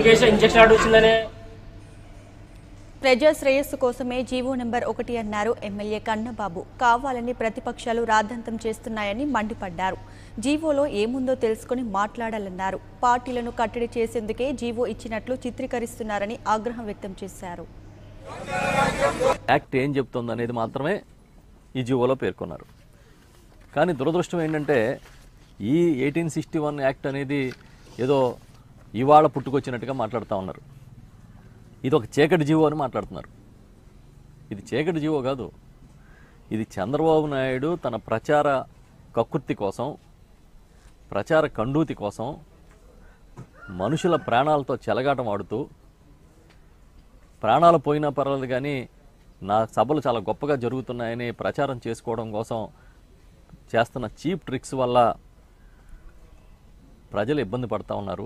case injection order వచ్చిందనే ప్రజా శ్రేయస్సు కోసమే జీవో నెంబర్ ఒకటి అన్నారు ఎమ్మెల్యే కన్నబాబు కావాలని ప్రతిపక్షాలు రాద్ధాంతం చేస్తున్నాయని మండిపడ్డారు జీవోలో ఏముందో తెలుసుకుని మాట్లాడాలన్నారు పార్టీలను కట్టడి చేసేందుకే జీవో ఇచ్చినట్లు చిత్రీకరిస్తున్నారని ఆగ్రహం వ్యక్తం చేశారు యాక్ట్ ఏం చెప్తుంది అనేది మాత్రమే ఈ జీవోలో పేర్కొన్నారు కానీ దురదృష్టం ఏంటంటే ఈ ఎయిటీన్ సిక్స్టీ వన్ యాక్ట్ అనేది ఏదో ఇవాళ పుట్టుకొచ్చినట్టుగా మాట్లాడుతూ ఉన్నారు ఇది ఒక చీకటి జీవో అని మాట్లాడుతున్నారు ఇది చీకటి జీవో కాదు ఇది చంద్రబాబు నాయుడు తన ప్రచార కక్కుర్తి కోసం ప్రచార కండూతి కోసం మనుషుల ప్రాణాలతో చెలగాటం ఆడుతూ ప్రాణాలు పోయినా పర్వాలేదు కానీ నా సభలు చాలా గొప్పగా జరుగుతున్నాయని ప్రచారం చేసుకోవడం కోసం చేస్తున్న చీప్ ట్రిక్స్ వల్ల ప్రజలు ఇబ్బంది పడుతూ ఉన్నారు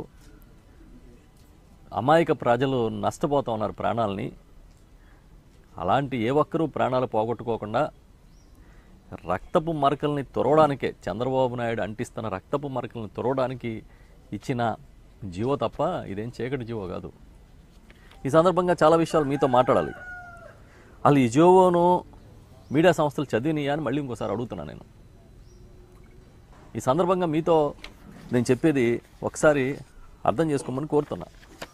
అమాయక ప్రజలు నష్టపోతూ ఉన్నారు ప్రాణాలని అలాంటి ఏ ఒక్కరూ ప్రాణాలు పోగొట్టుకోకుండా రక్తపు మరకల్ని తురవడానికే చంద్రబాబు నాయుడు అంటిస్తున్న రక్తపు మరకల్ని తురవడానికి ఇచ్చిన జీవో తప్ప ఇదేం చీకటి జీవో కాదు ఈ సందర్భంగా చాలా విషయాలు మీతో మాట్లాడాలి అసలు ఈ జీవోను మీడియా సంస్థలు చదివినాయా అని మళ్ళీ ఇంకోసారి అడుగుతున్నాను నేను ఈ సందర్భంగా మీతో నేను చెప్పేది ఒకసారి అర్థం చేసుకోమని కోరుతున్నా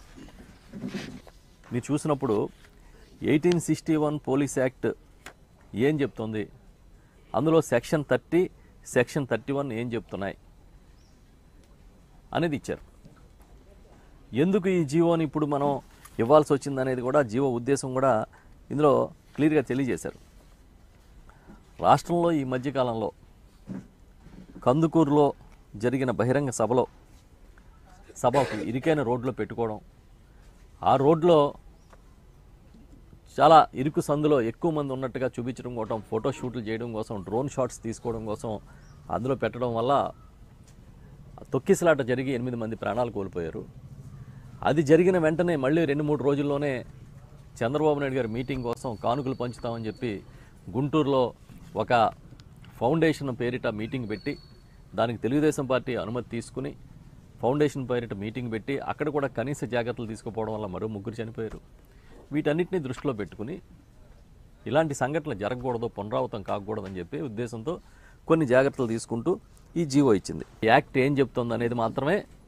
మీరు చూసినప్పుడు eighteen sixty one police act ఏం చెప్తుంది అందులో section thirty section thirty one ఏం చెప్తున్నాయి అనేది ఇచ్చారు ఎందుకు ఈ జీవోని ఇప్పుడు మనం ఇవ్వాల్సి వచ్చింది అనేది కూడా జీవో ఉద్దేశం కూడా ఇందులో క్లియర్గా తెలియజేశారు రాష్ట్రంలో ఈ మధ్యకాలంలో కందుకూరులో జరిగిన బహిరంగ సభలో సభకు ఇరుకైన రోడ్లో పెట్టుకోవడం ఆ రోడ్లో చాలా ఇరుకు సందులో ఎక్కువ మంది ఉన్నట్టుగా చూపించడం కోసం ఫోటో షూట్లు చేయడం కోసం డ్రోన్ షాట్స్ తీసుకోవడం కోసం అందులో పెట్టడం వల్ల తొక్కిసలాట జరిగి ఎనిమిది మంది ప్రాణాలు కోల్పోయారు అది జరిగిన వెంటనే మళ్ళీ రెండు మూడు రోజుల్లోనే చంద్రబాబు నాయుడు గారి మీటింగ్ కోసం కానుకలు పంచుతామని చెప్పి గుంటూరులో ఒక ఫౌండేషన్ పేరిట మీటింగ్ పెట్టి దానికి తెలుగుదేశం పార్టీ అనుమతి తీసుకుని ఫౌండేషన్ పేరిట మీటింగ్ పెట్టి అక్కడ కూడా కనీస జాగ్రత్తలు తీసుకుపోవడం వల్ల మరో ముగ్గురు చనిపోయారు వీటన్నిటిని దృష్టిలో పెట్టుకుని ఇలాంటి సంఘటనలు జరగకూడదు పునరావృతం కాకూడదని చెప్పి ఉద్దేశంతో కొన్ని జాగ్రత్తలు తీసుకుంటూ ఈ జీవో ఇచ్చింది ఈ యాక్ట్ ఏం చెప్తుంది అనేది మాత్రమే